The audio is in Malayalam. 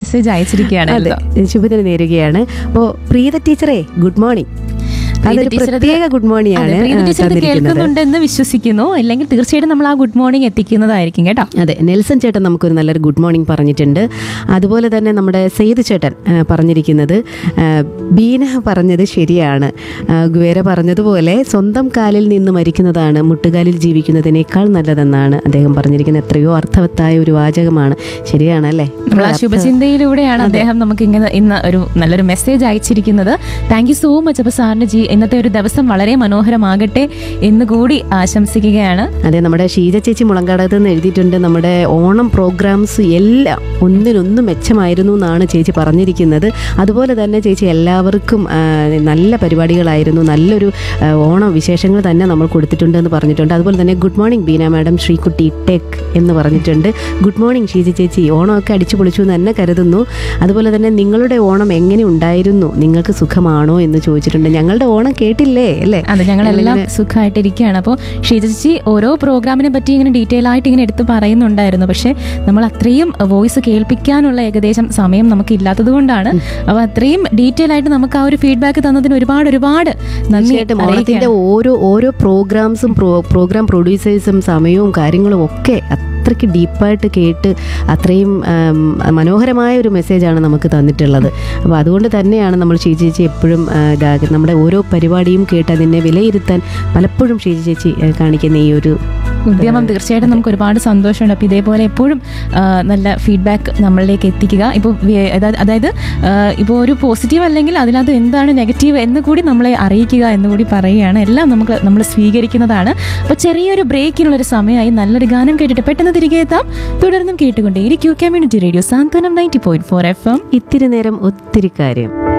മെസ്സേജ് അയച്ചിരിക്കുകയാണ് അതെ എൽദോ. ശുഭദിനം നേരുകയാണ് അപ്പോൾ പ്രീത ടീച്ചറെ ഗുഡ് മോർണിംഗ് അതൊരു ടീച്ചർ ഇത് പ്രത്യേക ഗുഡ് മോർണിംഗ് അതെ, ആണ് പ്രീത ആ, ടീച്ചർ ഇത് തന്നിരിക്കുന്നത് കേൾക്കുന്നുണ്ടെന്ന് വിശ്വസിക്കുന്നു അല്ലെങ്കിൽ തീർച്ചയായിട്ടും നമ്മൾ ആ ഗുഡ് മോർണിംഗ് എത്തിക്കുന്നതായിരിക്കും കേട്ടോ അതെ നെൽസൺ ചേട്ടൻ നമുക്കൊരു നല്ലൊരു ഗുഡ് മോർണിംഗ് പറഞ്ഞിട്ടുണ്ട് അതുപോലെ തന്നെ നമ്മുടെ സെയ്ദ് ചേട്ടൻ ആ, പറഞ്ഞിരിക്കുന്നത് ആ, ബീന പറഞ്ഞത് ശരിയാണ് ആ, ഗുവേര പറഞ്ഞതുപോലെ സ്വന്തം കാലിൽ നിന്ന് മരിക്കുന്നതാണ് മുട്ടുകാലിൽ ജീവിക്കുന്നതിനേക്കാൾ നല്ലതെന്നാണ് അദ്ദേഹം പറഞ്ഞിരിക്കുന്നത് എത്രയോ അർത്ഥവത്തായ ഒരു വാചകമാണ് ശരിയാണല്ലേ നമ്മൾ ആ ശുഭചിന്തയിലൂടെയാണ് അദ്ദേഹം നമുക്ക് ഇങ്ങനെ ഇന്ന് ഒരു നല്ലൊരു മെസ്സേജ് അയച്ചിരിക്കുന്നത് താങ്ക് യു സോ മച്ച് അപ്പൊ സാറിന് ജി ഇന്നത്തെ ഒരു ദിവസം വളരെ മനോഹരമാകട്ടെ എന്ന് കൂടി ആശംസിക്കുകയാണ് അതെ നമ്മുടെ ഷീജ ചേച്ചി മുളങ്കാടകത്ത് നിന്ന് എഴുതിയിട്ടുണ്ട് നമ്മുടെ ഓണം പ്രോഗ്രാംസ് എല്ലാം ഒന്നിനൊന്നും മെച്ചമായിരുന്നു എന്നാണ് ചേച്ചി പറഞ്ഞിരിക്കുന്നത് അതുപോലെ തന്നെ ചേച്ചി എല്ലാവർക്കും ആ, നല്ല പരിപാടികളായിരുന്നു നല്ലൊരു ആ, ഓണം വിശേഷങ്ങൾ തന്നെ നമ്മൾ കൊടുത്തിട്ടുണ്ട് എന്ന് പറഞ്ഞിട്ടുണ്ട് അതുപോലെ തന്നെ good morning Beena madam Sreekutty tech എന്ന് പറഞ്ഞിട്ടുണ്ട് ഗുഡ് മോർണിംഗ് ഷീജ ചേച്ചി ഓണമൊക്കെ അടിച്ചു പൊളിച്ചു എന്ന് തന്നെ കരുതുന്നു അതുപോലെ തന്നെ നിങ്ങളുടെ ഓണം എങ്ങനെ ഉണ്ടായിരുന്നു നിങ്ങൾക്ക് സുഖമാണോ എന്ന് ചോദിച്ചിട്ടുണ്ട് ഞങ്ങളുടെ ഓണം കേട്ടില്ലേ അല്ലേ അതെ ഞങ്ങളെല്ലാം സുഖമായിട്ടിരിക്കുകയാണ് അപ്പോൾ ഷീജി ഓരോ പ്രോഗ്രാമിനെ പറ്റി ഇങ്ങനെ ഡീറ്റെയിൽ ആയിട്ട് ഇങ്ങനെ എടുത്ത് പറയുന്നുണ്ടായിരുന്നു പക്ഷേ നമ്മൾ അത്രയും വോയിസ് കേൾപ്പിക്കാനുള്ള ഏകദേശം സമയം നമുക്ക് ഇല്ലാത്തത് കൊണ്ടാണ് അപ്പോൾ അത്രയും ഡീറ്റെയിൽ ആയിട്ട് നമുക്ക് ആ ഒരു ഫീഡ്ബാക്ക് തന്നതിന് ഒരുപാട് ഒരുപാട് നന്ദി തീർച്ചയായിട്ടും ഓണത്തിന്റെ അറിയിക്കുകയാണ്. ഓരോ ഓരോ പ്രോഗ്രാംസും പ്രോഗ്രാം പ്രൊഡ്യൂസേഴ്സും സമയവും കാര്യങ്ങളും ഒക്കെ അത്രയ്ക്ക് ഡീപ്പായിട്ട് കേട്ട് അത്രയും ആം, മനോഹരമായ ഒരു മെസ്സേജാണ് നമുക്ക് തന്നിട്ടുള്ളത് അപ്പോൾ അതുകൊണ്ട് തന്നെയാണ് നമ്മൾ ഷീജി ചേച്ചി എപ്പോഴും ആ, ഇതാ- നമ്മുടെ ഓരോ പരിപാടിയും കേട്ട് അതിനെ വിലയിരുത്താൻ പലപ്പോഴും ഷീജി ചേച്ചി ആ, കാണിക്കുന്ന ഈ ഒരു ഉദ്യമം തീർച്ചയായിട്ടും നമുക്ക് ഒരുപാട് സന്തോഷമുണ്ട് അപ്പോൾ ഇതേപോലെ എപ്പോഴും ആ, നല്ല ഫീഡ്ബാക്ക് നമ്മളിലേക്ക് എത്തിക്കുക ഇപ്പോൾ അതായത് ഇപ്പോൾ ഒരു പോസിറ്റീവ് അല്ലെങ്കിൽ അതിനകത്ത് എന്താണ് നെഗറ്റീവ് എന്ന് കൂടി നമ്മളെ അറിയിക്കുക എന്ന് കൂടി പറയുകയാണ് എല്ലാം നമുക്ക് നമ്മൾ സ്വീകരിക്കുന്നതാണ് അപ്പോൾ ചെറിയൊരു ബ്രേക്കിനുള്ളൊരു സമയമായി നല്ലൊരു ഗാനം കേട്ടിട്ട് പെട്ടെന്ന് തിരികെ എത്താം തുടർന്നും കേട്ടുകൊണ്ടേ ഇരിക്കൂ community radio Santhwanam ninety point four F M ഇത്തിരി നേരം ഒത്തിരി കാര്യം